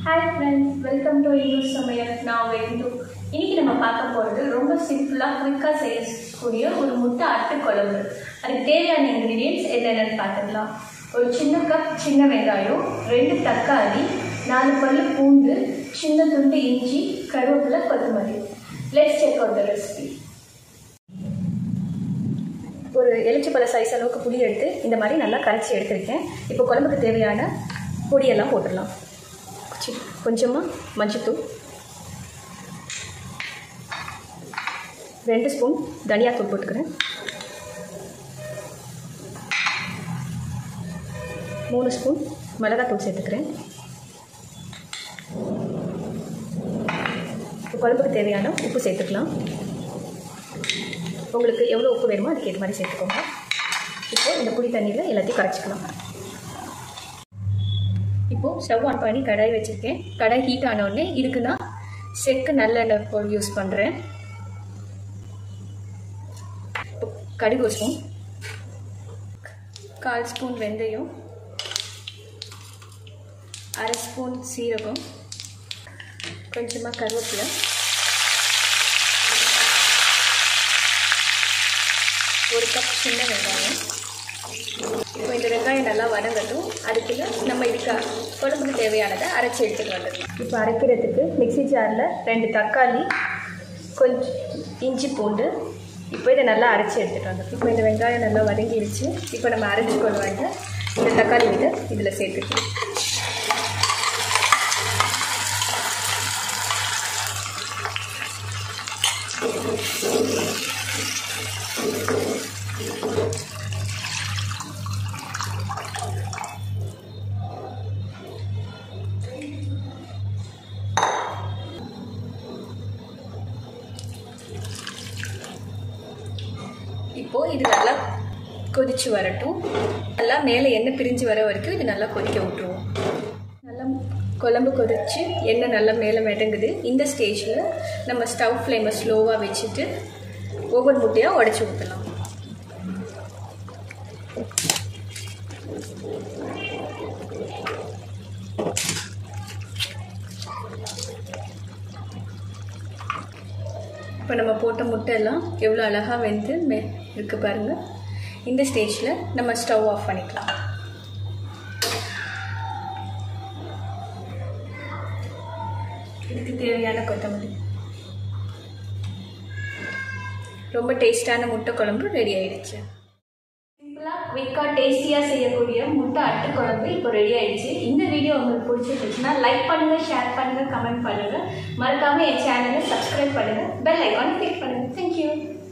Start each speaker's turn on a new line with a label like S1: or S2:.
S1: hi friends welcome to Indhu Samayal நான் வெந்து இன்னைக்கு நம்ம பார்க்க போகிறது ரொம்ப சிம்பிளாக குயிக்காக செய்யக்கூடிய ஒரு முட்டை அட்டு குழம்பு அதுக்கு தேவையான இன்க்ரீடியன்ட்ஸ் என்னென்னு பார்த்துக்கலாம் ஒரு சின்ன கப் சின்ன வெங்காயம் ரெண்டு தக்காளி நாலு பல்லு பூண்டு சின்ன துண்டு இஞ்சி கருவேப்பிலை கொத்தமல்லி let's check out the recipe ஒரு எலுச்சிப்பழ சைஸ் அளவுக்கு புளி எடுத்து இந்த மாதிரி நல்லா கரைச்சி எடுத்திருக்கேன் இப்போ குழம்புக்கு தேவையான பொடியெல்லாம் போட்டுடலாம் சி- கொஞ்சமாக மஞ்சத்தூள் ரெண்டு ஸ்பூன் தனியாத்தூள் போட்டுக்கிறேன் மூணு ஸ்பூன் மிளகாத்தூள் சேர்த்துக்கிறேன் இப்போ குழம்புக்கு தேவையான உப்பு சேர்த்துக்கலாம் உங்களுக்கு எவ்வளோ உப்பு வேணுமோ அதுக்கேற்ற மாதிரி சேர்த்துக்கோங்க இப்போ இந்த புளி தண்ணியில் எல்லாத்தையும் கரைச்சிக்கலாம் இப்போது ஸ்டவ் ஆன் பண்ணி கடாய் வச்சுருக்கேன் கடாய் ஹீட் ஆன உடனே இதுக்கு நான் செக்கு நல்லெண்ணெய் பொருள் யூஸ் பண்ணுறேன் இப்போ கடுகு ஒரு ஸ்பூன் கால் ஸ்பூன் வெந்தயம் அரை ஸ்பூன் சீரகம் கொஞ்சமாக கருவேப்பிலை ஒரு கப் சின்ன வெங்காயம் இப்போ இந்த வெங்காயம் நல்லா வதங்கட்டும் அதுக்குள்ள நம்ம இதுக்கு குழம்புக்கு தேவையானதை அரைச்சி எடுத்துட்டு வந்துடலாம் இப்போ அரைக்கிறதுக்கு மிக்ஸி ஜாரில் ரெண்டு தக்காளி கொஞ்சம் இஞ்சி பூண்டு இப்போ இதை நல்லா அரைச்சி எடுத்துட்டு வந்துடும் இப்போ இந்த வெங்காயம் நல்லா வதங்கிடுச்சு இப்போ நம்ம அரைச்சி கொண்டு வந்து இந்த தக்காளி விதை இதில் சேர்த்துக்கலாம் இப்போது இது நல்லா கொதிச்சு வரட்டும் நல்லா மேலே எண்ணெய் பிரிஞ்சு வர வரைக்கும் இது நல்லா கொதிக்க விட்டுருவோம் நல்லா குழம்பு கொதிச்சு எண்ணெய் நல்லா மேலே மிதங்குது இந்த ஸ்டேஜில் நம்ம ஸ்டவ் ஃப்ளேமை ஸ்லோவாக வச்சுட்டு ஒவ்வொரு முட்டையாக உடச்சி ஊற்றலாம் இப்போ நம்ம போட்ட முட்டை எல்லாம் எவ்வளோ அழகாக வெந்து மே இருக்கு பாருங்கள் இந்த ஸ்டேஜில் நம்ம ஸ்டவ் ஆஃப் பண்ணிக்கலாம் இதுக்கு தேவையான கொத்தமல்லி ரொம்ப டேஸ்டான முட்டை குழம்பு ரெடி ஆயிடுச்சு சிம்பிளாக குயிக்காக டேஸ்டியாக செய்யக்கூடிய முட்டை அட்டு குழம்பு இப்போ ரெடி ஆயிடுச்சு இந்த வீடியோ உங்களுக்கு பிடிச்சிருந்துச்சுன்னா லைக் பண்ணுங்கள் ஷேர் பண்ணுங்கள் கமெண்ட் பண்ணுங்கள் மறக்காமல் என் சேனலை சப்ஸ்கிரைப் பண்ணுங்கள் பெல் ஐக்கானை கிளிக் பண்ணுங்கள் தேங்க்யூ